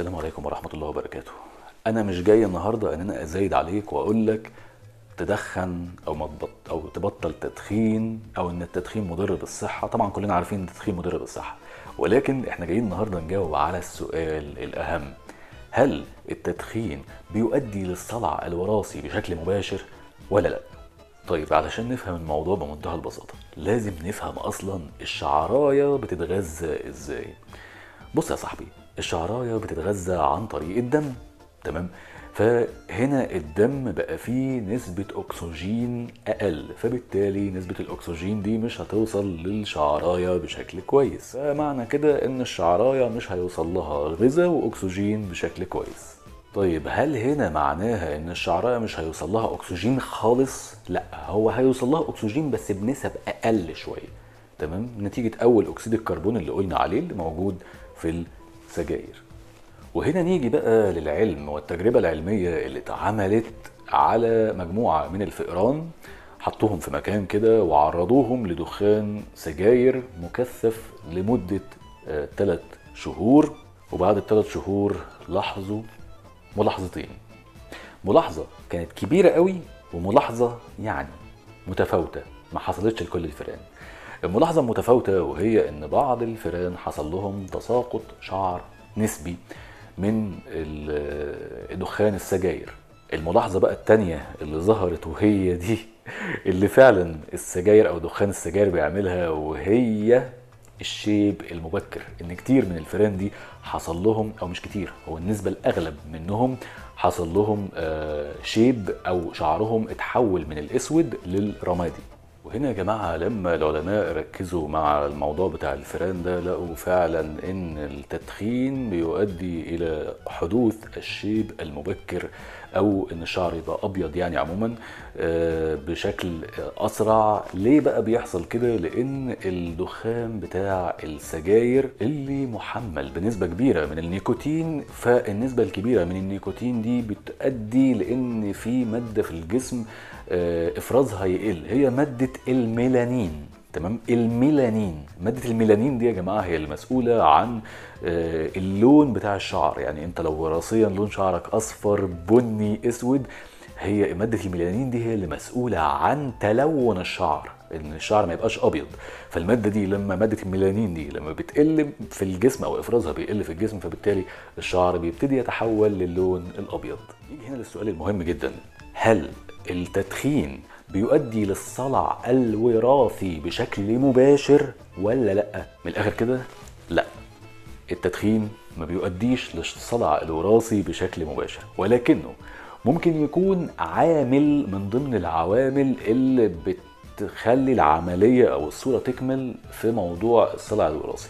السلام عليكم ورحمة الله وبركاته أنا مش جاي النهاردة إن أنا أزايد عليك وأقول لك تدخن أو ما تبط أو تبطل تدخين أو إن التدخين مضر بالصحة طبعا كلنا عارفين إن التدخين مضر بالصحة ولكن إحنا جايين النهاردة نجاوب على السؤال الأهم هل التدخين بيؤدي للصلع الوراثي بشكل مباشر ولا لأ؟ طيب علشان نفهم الموضوع بمنتهى البساطة لازم نفهم أصلا الشعراية بتتغذى إزاي بص يا صاحبي الشعراية بتتغذى عن طريق الدم تمام فهنا الدم بقى فيه نسبة أكسجين أقل فبالتالي نسبة الأكسجين دي مش هتوصل للشعراية بشكل كويس فمعنى كده إن الشعراية مش هيوصل لها غذاء وأكسجين بشكل كويس طيب هل هنا معناها ان الشعرايه مش هيوصل لها اكسجين خالص لا هو هيوصل لها اكسجين بس بنسب اقل شويه تمام نتيجه اول اكسيد الكربون اللي قلنا عليه اللي موجود في السجاير وهنا نيجي بقى للعلم والتجربه العلميه اللي اتعملت على مجموعه من الفئران حطوهم في مكان كده وعرضوهم لدخان سجاير مكثف لمده ثلاث شهور وبعد الثلاث شهور لاحظوا ملاحظتين ملاحظة كانت كبيرة قوي وملاحظة يعني متفاوتة ما حصلتش لكل الفئران الملاحظة المتفاوتة وهي ان بعض الفئران حصل لهم تساقط شعر نسبي من دخان السجاير الملاحظة بقى التانية اللي ظهرت وهي دي اللي فعلا السجاير او دخان السجاير بيعملها وهي الشيب المبكر ان كتير من الفئران دي حصل لهم او مش كتير هو النسبه الاغلب منهم حصل لهم شيب او شعرهم اتحول من الاسود للرمادي وهنا يا جماعه لما العلماء ركزوا مع الموضوع بتاع الفئران ده لقوا فعلا ان التدخين بيؤدي الى حدوث الشيب المبكر او ان الشعر يبقى ابيض يعني عموما بشكل اسرع ليه بقى بيحصل كده لان الدخان بتاع السجاير اللي محمل بنسبه كبيره من النيكوتين فالنسبه الكبيره من النيكوتين دي بتؤدي لان في ماده في الجسم افرازها يقل هي ماده الميلانين تمام الميلانين مادة الميلانين دي يا جماعة هي المسؤولة عن اللون بتاع الشعر يعني انت لو وراثيا لون شعرك اصفر بني اسود هي مادة الميلانين دي هي اللي مسؤولة عن تلون الشعر ان الشعر ما يبقاش ابيض فالماده دي لما ماده الميلانين دي لما بتقل في الجسم او افرازها بيقل في الجسم فبالتالي الشعر بيبتدي يتحول للون الابيض يجي هنا للسؤال المهم جدا هل التدخين بيؤدي للصلع الوراثي بشكل مباشر ولا لا من الاخر كده لا التدخين ما بيؤديش للصلع الوراثي بشكل مباشر ولكنه ممكن يكون عامل من ضمن العوامل اللي بتخلي العملية أو الصورة تكمل في موضوع الصلع الوراثي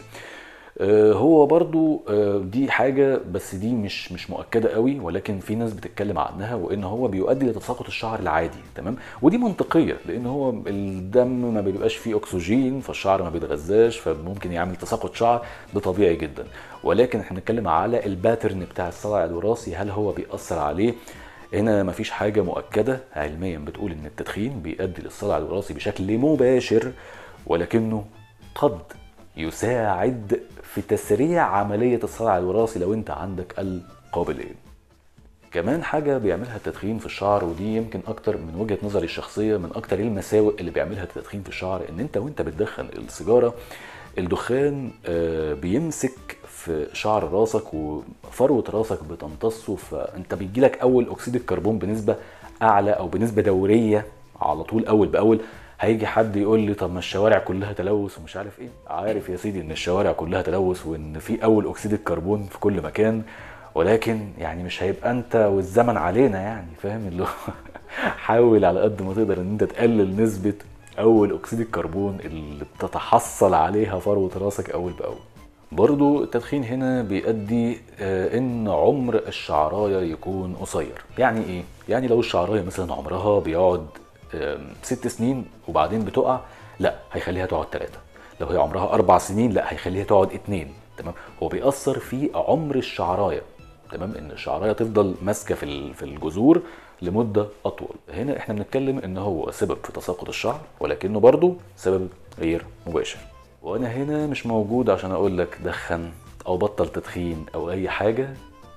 هو برضو دي حاجة بس دي مش مش مؤكدة قوي ولكن في ناس بتتكلم عنها وان هو بيؤدي لتساقط الشعر العادي تمام ودي منطقية لان هو الدم ما بيبقاش فيه اكسجين فالشعر ما بيتغذاش فممكن يعمل تساقط شعر ده طبيعي جدا ولكن احنا بنتكلم على الباترن بتاع الصلع الوراثي هل هو بيأثر عليه هنا مفيش حاجة مؤكدة علميا بتقول ان التدخين بيؤدي للصلع الوراثي بشكل مباشر ولكنه قد يساعد في تسريع عملية الصلع الوراثي لو انت عندك القابلية كمان حاجة بيعملها التدخين في الشعر ودي يمكن أكتر من وجهة نظري الشخصية من أكتر المساوئ اللي بيعملها التدخين في الشعر إن أنت وأنت بتدخن السيجارة الدخان بيمسك في شعر راسك وفروة راسك بتمتصه فأنت بيجيلك أول أكسيد الكربون بنسبة أعلى أو بنسبة دورية على طول أول بأول هيجي حد يقول لي طب ما الشوارع كلها تلوث ومش عارف ايه عارف يا سيدي ان الشوارع كلها تلوث وان في اول اكسيد الكربون في كل مكان ولكن يعني مش هيبقى انت والزمن علينا يعني فاهم اللي هو حاول على قد ما تقدر ان انت تقلل نسبه اول اكسيد الكربون اللي بتتحصل عليها فروه راسك اول باول برضو التدخين هنا بيؤدي ان عمر الشعرايه يكون قصير يعني ايه يعني لو الشعرايه مثلا عمرها بيقعد ست سنين وبعدين بتقع لا هيخليها تقعد ثلاثة لو هي عمرها أربع سنين لا هيخليها تقعد اتنين تمام هو بيأثر في عمر الشعراية تمام ان الشعرايه تفضل ماسكه في في الجذور لمده اطول هنا احنا بنتكلم ان هو سبب في تساقط الشعر ولكنه برضه سبب غير مباشر وانا هنا مش موجود عشان اقول لك دخن او بطل تدخين او اي حاجه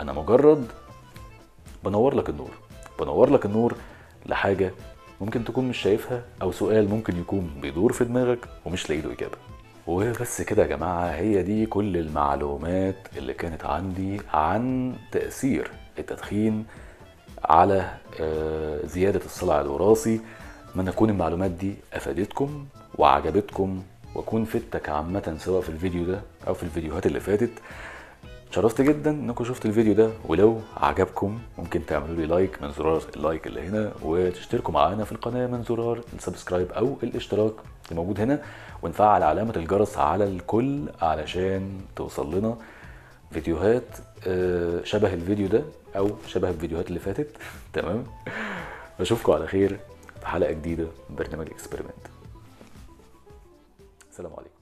انا مجرد بنور لك النور بنور لك النور لحاجه ممكن تكون مش شايفها او سؤال ممكن يكون بيدور في دماغك ومش لاقي له اجابه وبس كده يا جماعه هي دي كل المعلومات اللي كانت عندي عن تاثير التدخين على آه، زياده الصلع الوراثي اتمنى تكون المعلومات دي افادتكم وعجبتكم واكون فدتك عامه سواء في الفيديو ده او في الفيديوهات اللي فاتت اتشرفت جدا انكم شفتوا الفيديو ده ولو عجبكم ممكن تعملوا لي لايك من زرار اللايك اللي هنا وتشتركوا معانا في القناه من زرار السبسكرايب او الاشتراك اللي موجود هنا ونفعل علامه الجرس على الكل علشان توصل لنا فيديوهات آه، شبه الفيديو ده او شبه الفيديوهات اللي فاتت تمام بشوفكم على خير في حلقه جديده من برنامج اكسبيرمنت السلام عليكم